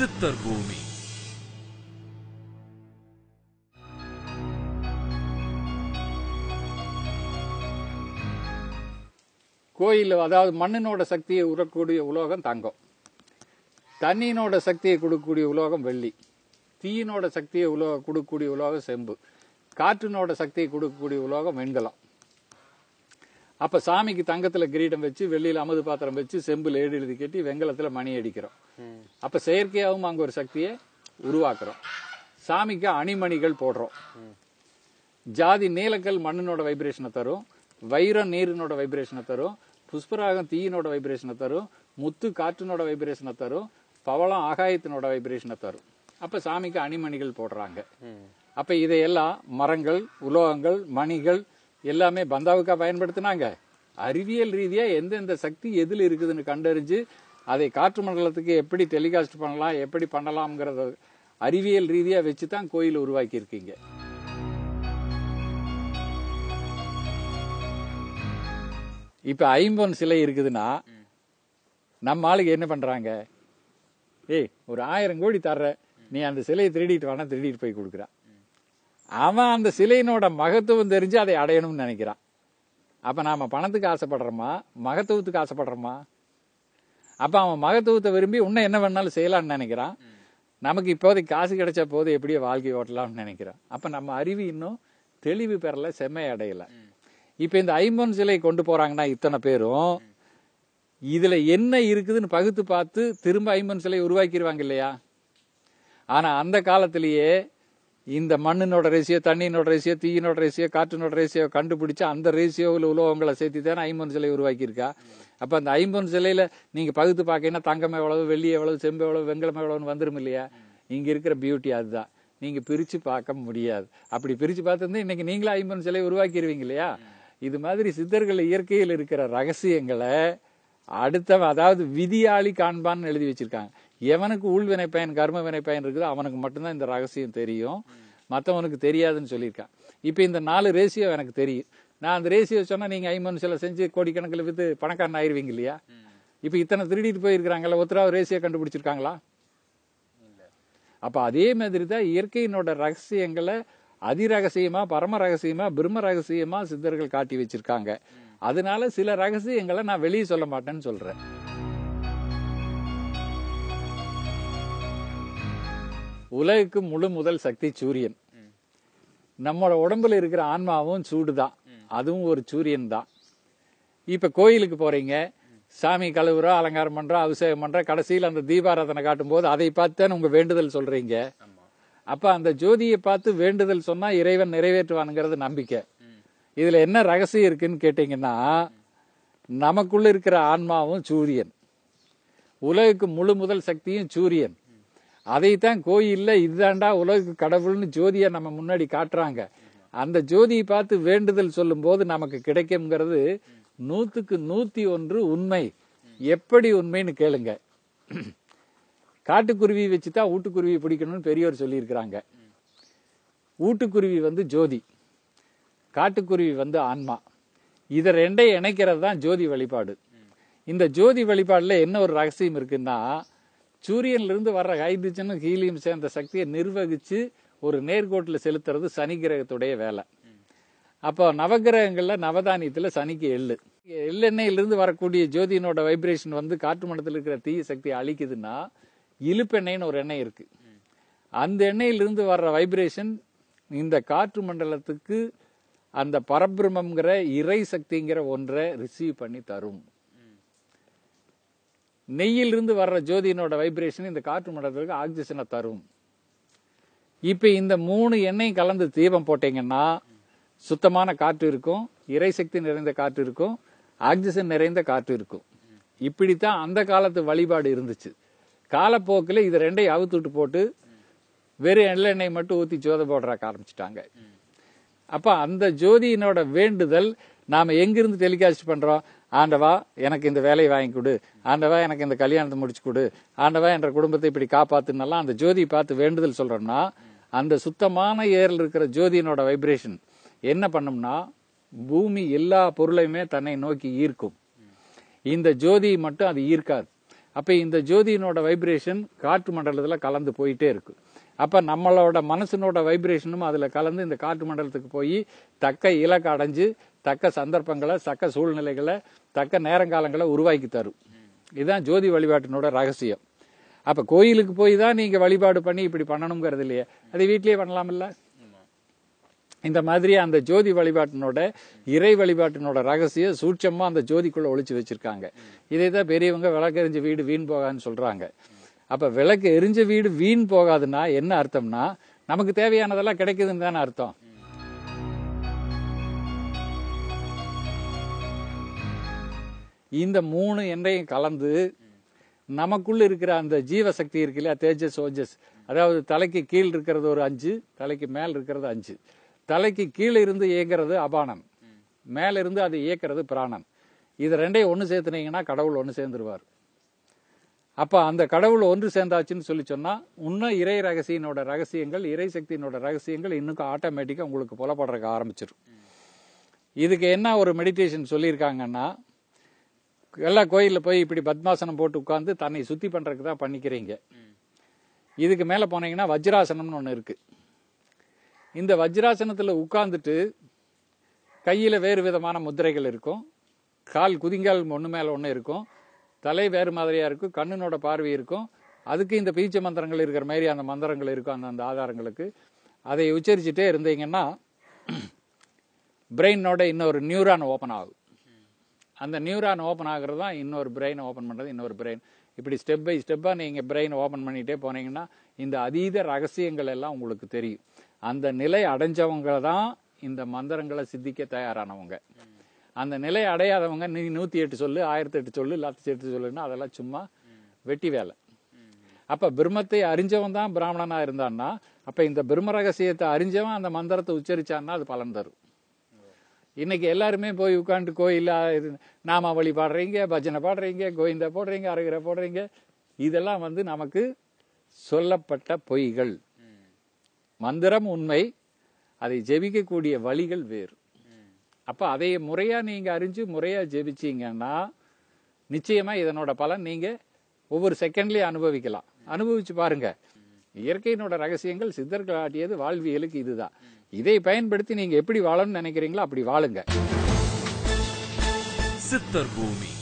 சித்தர் பூமி கோயில் அதாவது மண்ணினோட சக்தியை உரக்கூடிய உலோகம் தங்கம் தண்ணியினோட சக்தியை கொடுக்கக்கூடிய உலோகம் வெள்ளி தீயினோட சக்தியை உலோக கொடுக்கக்கூடிய உலோகம் செம்பு காற்றினோட சக்தியை கொடுக்கக்கூடிய உலோகம் வெண்கலம் அப்ப சாமிக்கு தங்கத்துல கிரீடம் வச்சு வெள்ளியில அமுது பாத்திரம் வச்சு செம்புல ஏடு எழுதி கட்டி வெங்கலத்துல மணி அடிக்கிறோம் அப்ப செயற்கையாகவும் அங்க ஒரு சக்தியை உருவாக்குறோம் சாமிக்கு அணிமணிகள் போடுறோம் ஜாதி நீலக்கல் மண்ணினோட வைப்ரேஷனை தரும் வைரம் நீரினோட வைப்ரேஷனை தரும் புஷ்பராகம் தீயினோட வைப்ரேஷனை தரும் முத்து காற்றினோட வைப்ரேஷனை தரும் பவளம் ஆகாயத்தினோட வைப்ரேஷனை தரும் அப்ப சாமிக்கு அணிமணிகள் போடுறாங்க அப்ப இதையெல்லாம் மரங்கள் உலோகங்கள் மணிகள் எல்லாமே பந்தாவுக்கா பயன்படுத்தினாங்க அறிவியல் ரீதியா எந்தெந்த சக்தி எதில் இருக்குதுன்னு கண்டறிஞ்சு அதை காற்று மண்டலத்துக்கு எப்படி டெலிகாஸ்ட் பண்ணலாம் எப்படி பண்ணலாம்ங்கிறத அறிவியல் ரீதியா வச்சு தான் கோயில் உருவாக்கி இருக்கீங்க இப்ப ஐம்பொன் சிலை இருக்குதுன்னா நம்ம ஆளுக்கு என்ன பண்றாங்க ஏய் ஒரு ஆயிரம் கோடி தர்ற நீ அந்த சிலையை திருடிட்டு வேணா திருடிட்டு போய் கொடுக்குறான் அவன் அந்த சிலையினோட மகத்துவம் தெரிஞ்சு அதை அடையணும்னு நினைக்கிறான் அப்ப நாம பணத்துக்கு ஆசைப்படுறோமா மகத்துவத்துக்கு ஆசைப்படுறோமா அப்ப அவன் மகத்துவத்தை விரும்பி இன்னும் என்ன வேணாலும் செய்யலாம்னு நினைக்கிறான் நமக்கு இப்போதைக்கு காசு கிடைச்ச போது எப்படியோ வாழ்க்கை ஓட்டலாம்னு நினைக்கிறான் அப்ப நம்ம அறிவு இன்னும் தெளிவு பெறல செம்மை அடையல இப்ப இந்த ஐம்பொன் சிலை கொண்டு போறாங்கன்னா இத்தனை பேரும் இதுல என்ன இருக்குதுன்னு பகுத்து பார்த்து திரும்ப ஐம்பொன் சிலை உருவாக்கிடுவாங்க இல்லையா ஆனா அந்த காலத்திலேயே இந்த மண்ணினோட ரேசியோ தண்ணியினோட ரேசியோ தீயினோட ரேசியோ காற்றினோட ரேசியோ கண்டுபிடிச்சு அந்த ரேசியோவில் உலோகங்களை சேர்த்து தானே ஐம்பொன் சிலை உருவாக்கியிருக்கா அப்ப அந்த ஐம்பொன் சிலையில நீங்க பகுத்து பார்க்கணும் தங்கம் எவ்வளவு வெள்ளி எவ்வளவு செம்பு எவ்வளவு வெங்கலம் எவ்வளவுன்னு வந்துரும் இல்லையா இங்க இருக்கிற பியூட்டி அதுதான் நீங்க பிரிச்சு பார்க்க முடியாது அப்படி பிரிச்சு பார்த்திருந்தா இன்னைக்கு நீங்களே ஐம்பொன் சிலை உருவாக்கிடுவீங்க இல்லையா இது மாதிரி சித்தர்கள் இயற்கையில் இருக்கிற ரகசியங்களை அடுத்தவன் அதாவது விதியாளி காண்பான்னு எழுதி வச்சிருக்காங்க எவனுக்கு உள்வினை பயன் கர்ம வினை பயன் இருக்குதோ அவனுக்கு மட்டும்தான் இந்த ரகசியம் தெரியும் மத்தவனுக்கு தெரியாதுன்னு சொல்லியிருக்கான் இப்ப இந்த நாலு ரேசியோ எனக்கு தெரியும் நான் அந்த ரேசியோ சொன்னா நீங்க ஐம்பது சில செஞ்சு கோடிக்கணக்கில் வித்து பணக்காரன் ஆயிருவீங்க இல்லையா இப்ப இத்தனை திருடிட்டு போயிருக்கிறாங்கல்ல ஒருத்தராவது ரேசியோ கண்டுபிடிச்சிருக்காங்களா அப்ப அதே மாதிரி தான் இயற்கையினோட ரகசியங்களை அதிரகசியமா பரம ரகசியமா பிரம்ம ரகசியமா சித்தர்கள் காட்டி வச்சிருக்காங்க அதனால சில ரகசியங்களை நான் வெளியே சொல்ல மாட்டேன்னு சொல்றேன் உலகுக்கு முழு முதல் சக்தி சூரியன் நம்மளோட உடம்புல இருக்கிற ஆன்மாவும் சூடுதான் அதுவும் ஒரு சூரியன் தான் இப்ப கோயிலுக்கு போறீங்க சாமி கழுவுறோம் அலங்காரம் பண்றோம் அபிஷேகம் பண்றோம் கடைசியில் அந்த தீபாராதனை காட்டும் போது அதை பார்த்து உங்க வேண்டுதல் சொல்றீங்க அப்ப அந்த ஜோதியை பார்த்து வேண்டுதல் சொன்னா இறைவன் நிறைவேற்றுவானுங்கிறது நம்பிக்கை இதுல என்ன ரகசியம் இருக்குன்னு கேட்டீங்கன்னா நமக்குள்ள இருக்கிற ஆன்மாவும் சூரியன் உலகுக்கு முழு முதல் சக்தியும் சூரியன் அதைத்தான் கோயில்ல இதுதான்டா உலகுக்கு கடவுள்னு ஜோதியை நம்ம முன்னாடி காட்டுறாங்க அந்த ஜோதியை பார்த்து வேண்டுதல் சொல்லும் போது நமக்கு கிடைக்கும்ங்கிறது நூத்துக்கு நூத்தி ஒன்று உண்மை எப்படி உண்மைன்னு கேளுங்க காட்டுக்குருவி வச்சுதான் ஊட்டுக்குருவி பிடிக்கணும்னு பெரியோர் சொல்லியிருக்கிறாங்க ஊட்டுக்குருவி வந்து ஜோதி காட்டுக்குருவி வந்து ஆன்மா இதை ரெண்டையும் இணைக்கிறது தான் ஜோதி வழிபாடு இந்த ஜோதி வழிபாடுல என்ன ஒரு ரகசியம் இருக்குன்னா சூரியன்ல இருந்து வர்ற ஹைட்ரஜனும் ஹீலியம் சேர்ந்த சக்தியை நிர்வகிச்சு ஒரு நேர்கோட்டுல செலுத்துறது சனி கிரகத்துடைய வேலை அப்போ நவகிரகங்கள்ல நவதானியத்துல சனிக்கு எள்ளு எள்ளெண்ணெயிலிருந்து வரக்கூடிய ஜோதியினோட வைப்ரேஷன் வந்து காற்று மண்டலத்தில் இருக்கிற தீய சக்தியை அழிக்குதுன்னா இழுப்பெண்ணெய்னு ஒரு எண்ணெய் இருக்கு அந்த எண்ணெயிலிருந்து வர்ற வைப்ரேஷன் இந்த காற்று மண்டலத்துக்கு அந்த பரபிரமங்கிற இறை சக்திங்கிற ஒன்றை ரிசீவ் பண்ணி தரும் நெய்யிலிருந்து வர்ற ஜோதியினோட வைப்ரேஷன் இந்த காற்று மண்டலத்துக்கு ஆக்சிஜனை தரும் இப்ப இந்த மூணு எண்ணெய் கலந்து தீபம் போட்டீங்கன்னா சுத்தமான காற்று இருக்கும் இறைசக்தி நிறைந்த காற்று இருக்கும் ஆக்சிஜன் நிறைந்த காற்று இருக்கும் இப்படித்தான் அந்த காலத்து வழிபாடு இருந்துச்சு காலப்போக்கில் இது ரெண்டையும் அவுத்துட்டு போட்டு வெறும் எள்ளெண்ணெய் மட்டும் ஊத்தி ஜோத போடுறக்க ஆரம்பிச்சிட்டாங்க அப்ப அந்த ஜோதியினோட வேண்டுதல் நாம எங்கிருந்து டெலிகாஸ்ட் பண்றோம் ஆண்டவா எனக்கு இந்த வேலையை வாங்கி கொடு ஆண்டவா எனக்கு இந்த கல்யாணத்தை முடிச்சு கொடு ஆண்டவா என்ற குடும்பத்தை இப்படி காப்பாத்துனெல்லாம் அந்த ஜோதியை பார்த்து வேண்டுதல் சொல்றோம்னா அந்த சுத்தமான ஏரில் இருக்கிற ஜோதியினோட வைப்ரேஷன் என்ன பண்ணும்னா பூமி எல்லா பொருளையுமே தன்னை நோக்கி ஈர்க்கும் இந்த ஜோதியை மட்டும் அது ஈர்க்காது அப்ப இந்த ஜோதியினோட வைப்ரேஷன் காற்று மண்டலத்துல கலந்து போயிட்டே இருக்கு அப்ப நம்மளோட மனசனோட வைப்ரேஷனும் அதுல கலந்து இந்த காற்று மண்டலத்துக்கு போய் தக்க இலக்கு அடைஞ்சு தக்க சந்தர்ப்பங்களை தக்க சூழ்நிலைகளை தக்க நேரங்காலங்களை உருவாக்கி தரும் இதுதான் ஜோதி வழிபாட்டினோட ரகசியம் அப்ப கோயிலுக்கு போய் தான் நீங்க வழிபாடு பண்ணி இப்படி பண்ணணுங்கிறது இல்லையே அது வீட்லயே பண்ணலாம்ல இந்த மாதிரி அந்த ஜோதி வழிபாட்டினோட இறை வழிபாட்டினோட ரகசிய சூட்சமா அந்த ஜோதிக்குள்ள ஒளிச்சு வச்சிருக்காங்க இதை தான் பெரியவங்க விளக்கு எரிஞ்ச வீடு வீண் போகாதுன்னு சொல்றாங்க அப்ப விளக்கு எரிஞ்ச வீடு வீண் போகாதுன்னா என்ன அர்த்தம்னா நமக்கு தேவையானதெல்லாம் கிடைக்குதுன்னு தானே அர்த்தம் இந்த மூணு எண்ணையும் கலந்து நமக்குள்ள இருக்கிற அந்த ஜீவசக்தி இருக்கு இல்லையா தேஜஸ் ஓஜஸ் அதாவது தலைக்கு கீழ் இருக்கிறது ஒரு அஞ்சு தலைக்கு மேல் இருக்கிறது அஞ்சு தலைக்கு கீழே இருந்து இயங்குறது அபானன் மேல இருந்து அது இயக்கிறது பிராணன் இது ரெண்டையும் ஒன்று சேர்த்துனீங்கன்னா கடவுள் ஒன்று சேர்ந்துருவார் அப்ப அந்த கடவுள் ஒன்று சேர்ந்தாச்சுன்னு சொல்லி சொன்னா இன்னும் இறை ரகசியனோட ரகசியங்கள் இறை சக்தியினோட ரகசியங்கள் இன்னும் ஆட்டோமேட்டிக்கா உங்களுக்கு புலப்படுறதுக்கு ஆரம்பிச்சிடும் இதுக்கு என்ன ஒரு மெடிடேஷன் சொல்லியிருக்காங்கன்னா எல்லா கோயிலில் போய் இப்படி பத்மாசனம் போட்டு உட்கார்ந்து தன்னை சுத்தி பண்றதுக்கு தான் பண்ணிக்கிறீங்க இதுக்கு மேல போனீங்கன்னா வஜ்ராசனம்னு ஒன்று இருக்கு இந்த வஜ்ராசனத்துல உட்கார்ந்துட்டு கையில வேறு விதமான முத்திரைகள் இருக்கும் கால் குதிங்கால் ஒன்று மேல ஒன்று இருக்கும் தலை வேறு மாதிரியா இருக்கும் கண்ணினோட பார்வை இருக்கும் அதுக்கு இந்த பீச்ச மந்திரங்கள் இருக்கிற மாதிரி அந்த மந்திரங்கள் இருக்கும் அந்த அந்த ஆதாரங்களுக்கு அதை உச்சரிச்சுட்டே இருந்தீங்கன்னா பிரெயினோட இன்னொரு நியூரான் ஓப்பன் ஆகும் அந்த நியூரான் ஓப்பன் ஆகுறது தான் இன்னொரு பிரெயின் ஓப்பன் பண்றது இன்னொரு பிரெயின் இப்படி ஸ்டெப் பை ஸ்டெப்பா நீங்க பிரெயின் ஓப்பன் பண்ணிட்டே போனீங்கன்னா இந்த அதீத ரகசியங்கள் எல்லாம் உங்களுக்கு தெரியும் அந்த நிலை அடைஞ்சவங்க தான் இந்த மந்திரங்களை சித்திக்க தயாரானவங்க அந்த நிலை அடையாதவங்க நீ நூத்தி எட்டு சொல்லு ஆயிரத்தி எட்டு சொல்லு லட்சத்தி எட்டு சொல்லுன்னா அதெல்லாம் சும்மா வெட்டி வேலை அப்ப பிரம்மத்தை அறிஞ்சவன் தான் பிராமணனா இருந்தான்னா அப்ப இந்த பிரம்ம ரகசியத்தை அறிஞ்சவன் அந்த மந்திரத்தை உச்சரிச்சான்னா அது பலன் தரும் இன்னைக்கு எல்லாருமே போய் உட்காந்து கோயில நாமாவளி பாடுறீங்க பஜனை பாடுறீங்க கோவிந்தா போடுறீங்க அருகிற போடுறீங்க இதெல்லாம் வந்து நமக்கு சொல்லப்பட்ட பொய்கள் மந்திரம் உண்மை அதை ஜெபிக்கக்கூடிய வழிகள் வேறு அப்ப அதை முறையா நீங்க அறிஞ்சு முறையா ஜெபிச்சீங்கன்னா நிச்சயமா இதனோட பலன் நீங்க ஒவ்வொரு செகண்ட்லயும் அனுபவிக்கலாம் அனுபவிச்சு பாருங்க இயற்கையினோட ரகசியங்கள் சித்தர்கள் ஆட்டியது வாழ்வியலுக்கு இதுதான் இதை பயன்படுத்தி நீங்க எப்படி வாழணும்னு நினைக்கிறீங்களோ அப்படி வாழுங்க சித்தர் பூமி